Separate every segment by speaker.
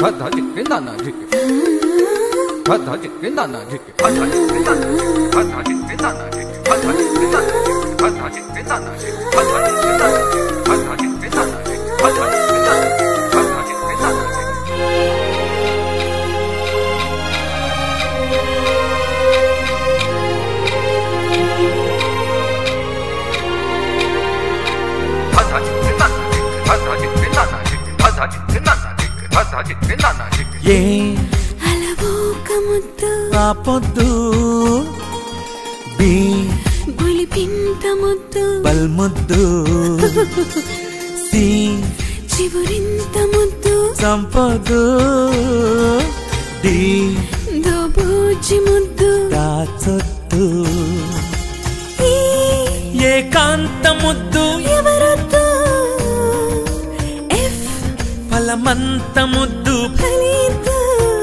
Speaker 1: ఏ
Speaker 2: అలవోక ముద్దు
Speaker 1: ఆ పొద్దు బి
Speaker 2: బొలిపింత ముద్దు
Speaker 1: బల్ముద్దు సి
Speaker 2: చివురింత ముద్దు
Speaker 1: సంపదు డి
Speaker 2: దోబూచి ముద్దు
Speaker 1: దాచొద్దు
Speaker 2: ఈ
Speaker 1: ఏకాంత ముద్దు
Speaker 2: ఎవరొద్దు ఎఫ్
Speaker 1: ఫలమంత ముద్దు
Speaker 2: ఫలిద్దు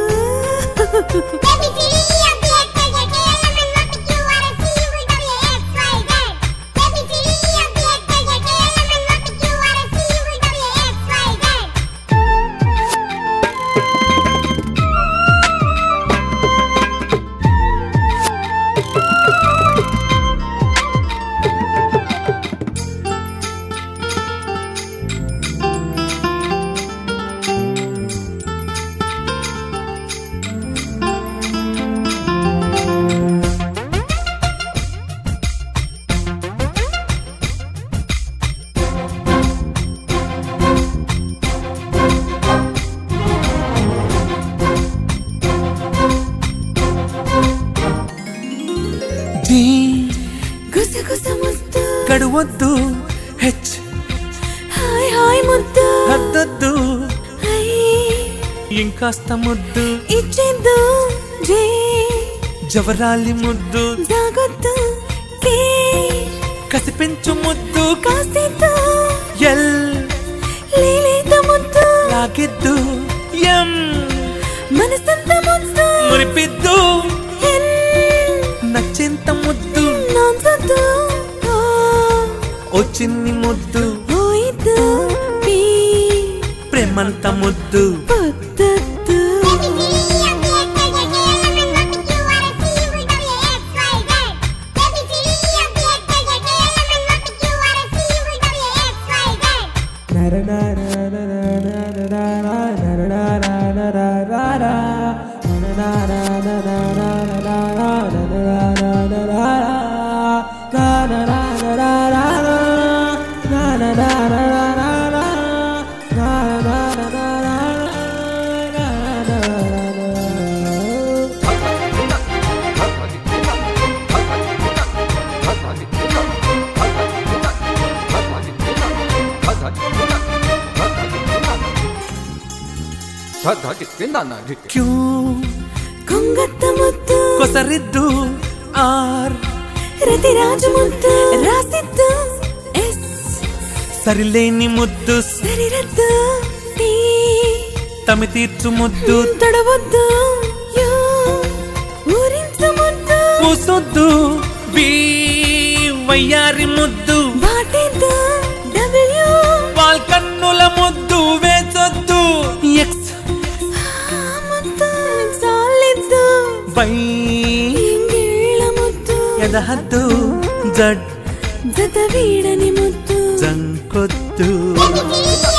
Speaker 1: డి
Speaker 2: గుసగుస ముద్దు
Speaker 1: గడువద్దు హెచ్
Speaker 2: హాయ్ హాయ్ ముద్దు
Speaker 1: హద్దొద్దు
Speaker 2: హై
Speaker 1: ఇంకాస్త ముద్దు
Speaker 2: ఇచ్చేద్దు జే
Speaker 1: జవరాలి ముద్దు
Speaker 2: జాగొద్దు కే
Speaker 1: కసిపించు ముద్దు
Speaker 2: కాసేద్దు
Speaker 1: ఎల్
Speaker 2: లేలేత ముద్దు
Speaker 1: లాగిద్దు ఎం
Speaker 2: మనసంత ముద్దు
Speaker 1: మురిపిద్దు
Speaker 2: ఎన్
Speaker 1: నచ్చేంత ముద్దు
Speaker 2: నాన్సొద్దు ఓ
Speaker 1: ఓ చిన్ని ముద్దు
Speaker 2: ఓయిద్దు పీ
Speaker 1: ప్రేమంత ముద్దు
Speaker 2: పొద్దొద్దు
Speaker 1: క్యూ
Speaker 2: కొంగత్త ముద్దు
Speaker 1: కొసరిద్దు ఆర్
Speaker 2: రతిరాజు ముద్దు రాసిద్దు ఎస్
Speaker 1: సరిలేని ముద్దు
Speaker 2: సరిరద్దు టీ
Speaker 1: తమి తీర్చు ముద్దు
Speaker 2: తడవద్దు యూ ఊరించు ముద్దు
Speaker 1: పూసొద్దు బి వయ్యారి ముద్దు
Speaker 2: బాటెద్దు డబ్ల్యూ
Speaker 1: వాల్ కన్నుల ముద్దు వేసొద్దు ఎక్స్
Speaker 2: ముద్దు చాలిద్దు
Speaker 1: వై
Speaker 2: ఇంగిళ్ళ ముద్దు
Speaker 1: ఎదహద్దు జడ్
Speaker 2: జత వీడని ముద్దు
Speaker 1: జంకొద్దు
Speaker 3: Baby,